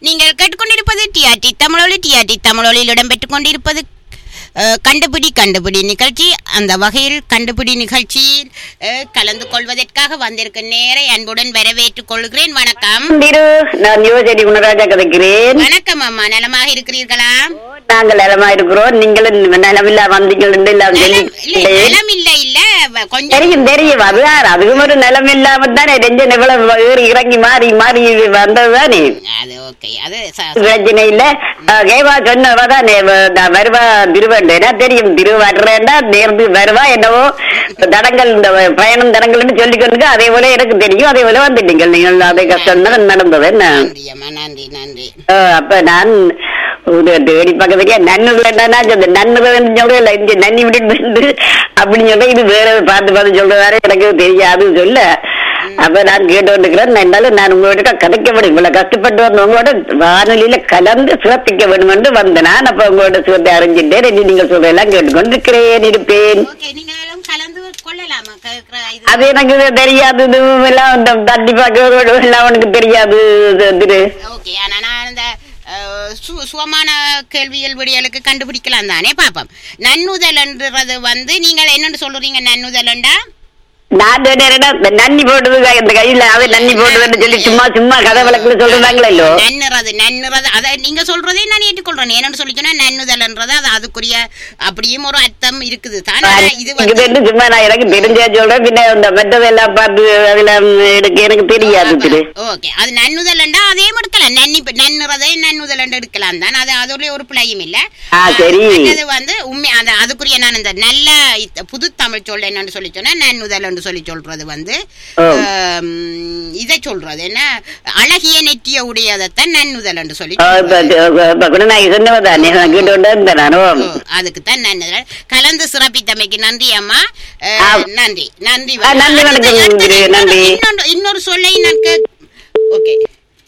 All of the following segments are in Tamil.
நீங்கள் கேட்டுக்கொண்டிருப்பது டிஆர்டி தமிழொலி டிஆர்டி தமிழொலியில் இடம்பெற்றுக் கொண்டிருப்பது அஹ், கண்டுபிடி கண்டுபிடி நிகழ்ச்சி அந்த வகையில் கண்டுபிடி நிகழ்ச்சியில் அஹ், கலந்து கொள்வதற்காக வந்திருக்க நேரை அன்புடன் வரவேற்றுக் கொள்கிறேன் வணக்கம் திரு நான் யுவசெடி குணராஜா கதைக்கிறேன் வணக்கம் அம்மா நலமாக இருக்கிறீர்களா நாங்கள் நலமா இருக்கிறோம் நீங்களும் நலமில்லா வந்தீங்கள் எல்லாம் சொல்லி நலம் இல்ல நலம் இல்ல இல்ல வ- கொஞ்சம் தெரியும் தெரியும் அதுதான் அதுவும் ஒரு நிலம் இல்லாம தானே ரெஞ்சன் இவ்வளவு ஏறி இறங்கி மாறி மாறி வந்ததுதானே அது ஓகே அது ச- பிரச்சனை இல்ல அஹ், கேவா சொன்னவதானே நான் வருவா திருவண்டேனா தெரியும் திரு வர்றேன்னா நேர்ந்து வருவா என்னவோ தடங்கள் இந்த பயணம் தடங்கள்னு சொல்லி கொண்டு அதே போல எனக்கு தெரியும் அதே போல வந்துட்டீங்க நீங்கள் அதே கஷ்டம் தான் நடந்தது என்ன நன்றி அம்மா நன்றி நன்றி அஹ் அப்ப நான் ஒரு தேடி பக்கத்துக்கே நன்னு வேண்டாம்னா அந்த நன்னு சொல்ல இங்க நன்னி விட்டு அப்படின்னு சொல்ல இது வேற பார்த்து பார்த்து சொல்றதாரு எனக்கு தெரியாது சொல்ல அப்ப நான் கேட்டு வந்துக்கிறேன் என்னாலும் நான் உங்ககிட்ட கதைக்க வேண்டும் இவ்வளவு கஷ்டப்பட்டு வந்து உங்களோட வானொலியில கலந்து சிறப்பிக்க வேண்டும் என்று வந்தேன் நான் அப்ப உங்களோட சிறப்பை அறிஞ்சிட்டேன் இனி நீங்கள் சொல்றதெல்லாம் கேட்டுக்கொண்டிருக்கிறேன் இருப்பேன் ஓகே நீங்களும் கலந்து கொள்ளலாமா கேட்கிற இது அது எனக்கு தெரியாது இதுவும் எல்லாம் இந்த தட்டி பார்க்க எல்லாம் உனக்கு தெரியாது இது- திரு ஓகே ஆனா நான் இந்த அஹ், சு- சுகமான கேள்வியல் விடியலுக்கு கண்டுபிடிக்கலாம் தானே பாப்போம் நன்னுதல்ன்றது வந்து நீங்கள் என்னன்னு சொல்றீங்க நன்னுதல்ண்டா நான் சொன்னேன்னா, இந்த நன்னி போடுது இந்த கையில அவன் நன்னி போடுதுன்னு சொல்லி சும்மா சும்மா கதை விளக்குல சொல்றாங்களோ இல்லோ நன்னுறது நன்னுறது அத நீங்க சொல்றதே நான் ஏற்றுக்கொள்றேன் என்னன்னு சொல்லிச்சோன்னா நன்னுதல்ன்றது அது அதுக்குரிய அப்படியும் ஒரு அர்த்தம் இருக்குது தானே ஆனா இது வந்து இதுன்னு சும்மா நான் எனக்கு தெரிஞ்சா சொல்றேன் பின்ன இந்த மற்றதெல்லாம் பார்த்து அதுல எடுக்க எனக்கு தெரியாது திரு ஓகே அது நன்னுதல்ண்டா அதே எடுக்கலாம் நன்னி நன்னுறதே நன்னுதல் எடுக்கலாம் தான் அது அதோட ஒரு பிழையும் இல்ல ஆ, சரி. அது வந்து உண்மை அந்த அதுக்குரிய நான் இந்த நல்ல இத்த- புது தமிழ் சொல் என்னன்னு சொல்லி சொன்னா நன்னுதல் சொல்லி சொல்றது வந்து ஓ. ஆம், இதை சொல்றது என்ன அழகிய நெற்றிய உடையதைத்தான் நன்னுதல் என்று சொல்லி ஆ, இப்ப சொல்றது. இப்ப கூட நான் சொன்னவதானே நான் கேட்டு கொண்டு இருந்தேன் நானும் ஓ, அதுக்குத்தான் நன்னுதல் கலந்து சிறப்பித்தமைக்கு நன்றி அம்மா அஹ், ஆ. நன்றி நன்றி ஆ, நன்றி அடுத்தது- வணக்கம், அடுத்தது திரு, நன்றி. இன்னொன்று- இன்னொரு சொல்லை நான் கேக்- ஓகே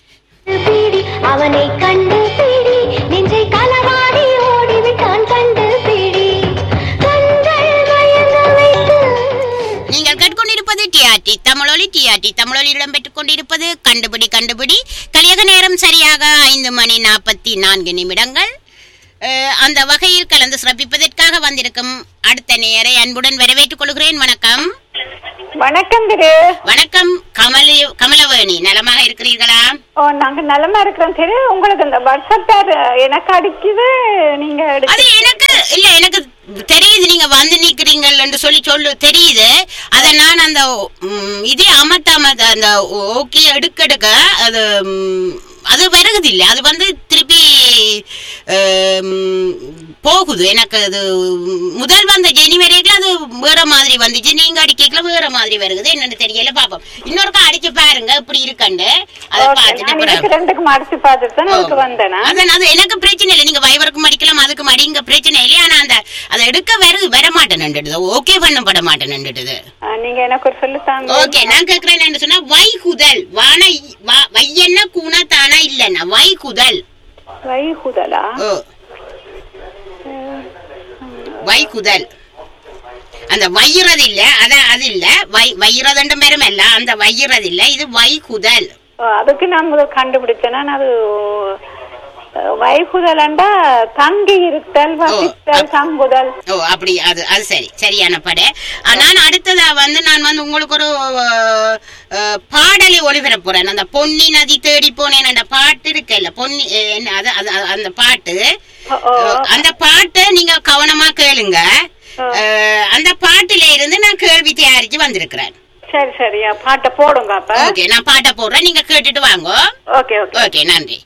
பிடி அவனை கண்டு பிடி நெஞ்சை களவாடி ஓடிவிட்டான் கண்டு பிடி கண்கள் மயங்க வைத்து நீங்கள் கேட்டுக்கொண்டிருப்பது டிஆர்டி தமிழொலி டிஆர்டி தமிழொலி இடம்பெற்றுக் கொண்டிருப்பது கண்டுபிடி கண்டுபிடி கலியக நேரம் சரியாக ஐந்து மணி நாற்பத்தி நான்கு நிமிடங்கள் அஹ், அந்த வகையில் கலந்து சிறப்பிப்பதற்காக வந்திருக்கும் அடுத்த நேரை அன்புடன் வரவேற்றுக் கொள்கிறேன் வணக்கம் வணக்கம் திரு வணக்கம் கமலி கமலவேணி நலமாக இருக்கிறீர்களா ஓ நாங்க நலமா இருக்கிறோம் திரு உங்களுக்கு இந்த வாட்ஸ்அப் எனக்கு அடிக்குது நீங்க அது எடுக்க- எனக்கு இல்ல எனக்கு தெரியுது நீங்க வந்து நிக்கிறீங்கள் என்று சொல்லி சொல்லு தெரியுது அத நான் அந்த ம், இதே அமர்த்தாம அந்த ஓகே எடுக்க எடுக்க அது ம், அது வருகுது இல்ல அது வந்து திருப்பி ம், போகுது எனக்கு அது முதல் வந்த ஜெனிவரிக்கு அது வேற மாதிரி வந்துச்சு நீங்க அடிக்கல வேற மாதிரி வருகுது என்னன்னு தெரியல பாப்போம் இன்னொருக்கா அடிச்சு பாருங்க இப்படி இருக்கண்டு அதை ஓகே, பார்த்துட்டு நான் பிறகு- இதுக்கு ரெண்டுக்கும் அடிச்சு பார்த்துட்டு தான் அதுக்கு வந்தேனா அதான் அது எனக்கு பிரச்சனை இல்லை நீங்க வைவருக்கும் அடிக்கலாம் அதுக்கும் அடிங்க பிரச்சனை இல்லையா ஆனா அந்த அதை எடுக்க வர வர மாட்டேன்னுடுது ஓகே பண்ணப்பட மாட்டேன்னுடுது ஆ, நீங்க எனக்கு ஒரு சொல்லு தாங்க ஓகே நான் கேக்குறேன் என்ன சொன்னா வைகுதல் வான வா- வையன்னா கூனா தானா இல்லன்னா வைகுதல் வைகுதலா ஓ வைகுதல் அந்த வையிறது இல்ல அத அது இல்ல வை வையிறதுன்ற பேரும் இல்ல அந்த வையிறது இல்ல இது வைகுதல் ஓ, அதுக்கு நான் முதல் கண்டுபிடிச்சேன்னா நான் அது அஹ், வைகுதலண்டா தங்கி இருத்தல் வசித்தல் அப்- தங்குதல் ஓ அப்படி அது அது சரி சரியான படை ஆ, நான் அடுத்ததா வந்து நான் வந்து உங்களுக்கு ஒரு அஹ், அஹ், பாடலை ஒளிபரப்புறேன் அந்த பொன்னி நதி தேடி போனேன் அந்த பாட்டு இருக்குல்ல பொன்னி அஹ், என்ன அது அது அது- அந்த பாட்டு ஓ, ஓ. அஹ், அந்த பாட்டை நீங்க கவனமா கேளுங்க அஹ், அந்த பாட்டுல இருந்து நான் கேள்வி தயாரிச்சு வந்திருக்கிறேன் சரி சரியா பாட்டை போடுங்க அப்ப ஓகே நான் பாட்டை போடுறேன் நீங்க கேட்டுட்டு வாங்க ஓகே ஓகே ஓகே நன்றி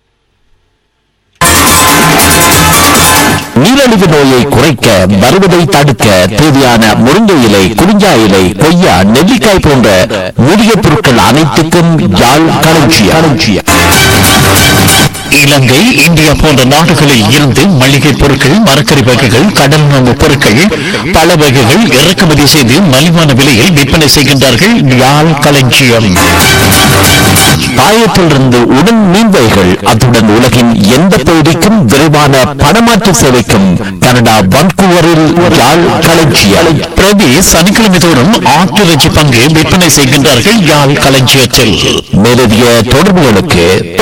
நீரிழிவு நோயை குறைக்க வருவதை தடுக்க தேவையான முருங்கை இலை குறிஞ்சா இலை கொய்யா நெல்லிக்காய் போன்ற மூலிகை பொருட்கள் அனைத்துக்கும் யாழ் களஞ்சியம் இலங்கை இந்தியா போன்ற நாடுகளில் இருந்து மளிகை பொருட்கள் மரக்கறி வகைகள் கடல் உணவு பொருட்கள் பல வகைகள் இறக்குமதி செய்து மலிவான விலையில் விற்பனை செய்கின்றார்கள் யாழ் களஞ்சியம் பாயத்திலிருந்து உடன் மீன்வைகள் அத்துடன் உலகின் எந்த பகுதிக்கும் விரைவான பணமாற்று சேவைக்கும் கனடா வன்கூவரில் யாழ் களஞ்சியம் பிரதி சனிக்கிழமை தோறும் ஆட்டிறைச்சி பங்கு விற்பனை செய்கின்றார்கள் யாழ் களஞ்சியத்தில் மேலதிக தொடர்புகளுக்கு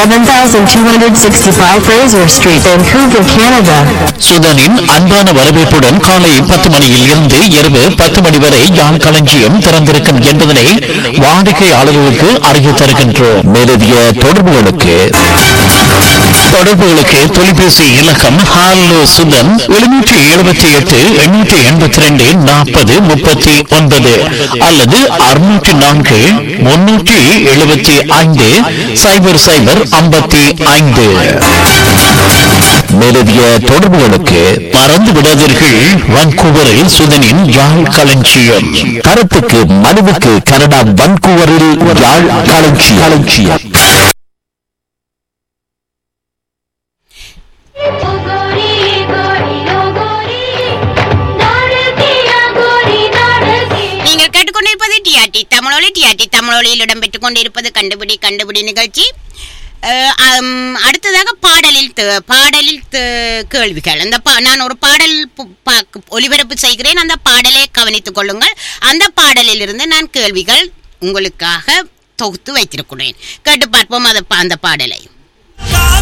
7265 Fraser Street, Vancouver, Canada. சுதனின் அன்பான வரவேற்புடன் காலை பத்து மணியில் இருந்து இரவு பத்து மணி வரை யாழ் களஞ்சியம் திறந்திருக்கும் என்பதனை வாடிக்கையாளர்களுக்கு அறிய தருகின்றோம் மேலதிக தொடர்புகளுக்கு தொடர்புகளுக்கு தொலைபேசி இலக்கம் ஹாலோ சுதன் எழுநூற்றி எழுபத்தி எட்டு எண்ணூற்றி எண்பத்தி ரெண்டு நாற்பது முப்பத்தி ஒன்பது அல்லது அறுநூற்றி நான்கு முன்னூற்றி எழுபத்தி ஐந்து சைபர் சைபர் ஐம்பத்தி ஐந்து மேலதிக தொடர்புகளுக்கு மறந்து விடாதீர்கள் வான்கூவரில் சுதனின் யாழ் களஞ்சியம் கருத்துக்கு மனுவுக்கு கனடா வான்கூவரில் யாழ் களஞ்சியம் களஞ்சியம் गोरी गोरी लो गोरी दाड़ दिया गोरी दाड़ दी நீங்கள் கேட்டுக்கொண்டிருப்பது டிஆர்டி தமிழொலி டிஆர்டி தமிழொலியில் இடம்பெற்றுக் கொண்டிருப்பது கண்டுபிடி கண்டுபிடி நிகழ்ச்சி அஹ், அம், அடுத்ததாக பாடலில் த- பாடலில் த- கேள்விகள் அந்த பா- நான் ஒரு பாடல் பு- பா- ஒலிபரப்பு செய்கிறேன் அந்த பாடலை கவனித்துக் கொள்ளுங்கள் அந்த பாடலில் இருந்து நான் கேள்விகள் உங்களுக்காக தொகுத்து வைத்திருக்கிறேன் கேட்டு பார்ப்போம் அதை பா- அந்த பாடலை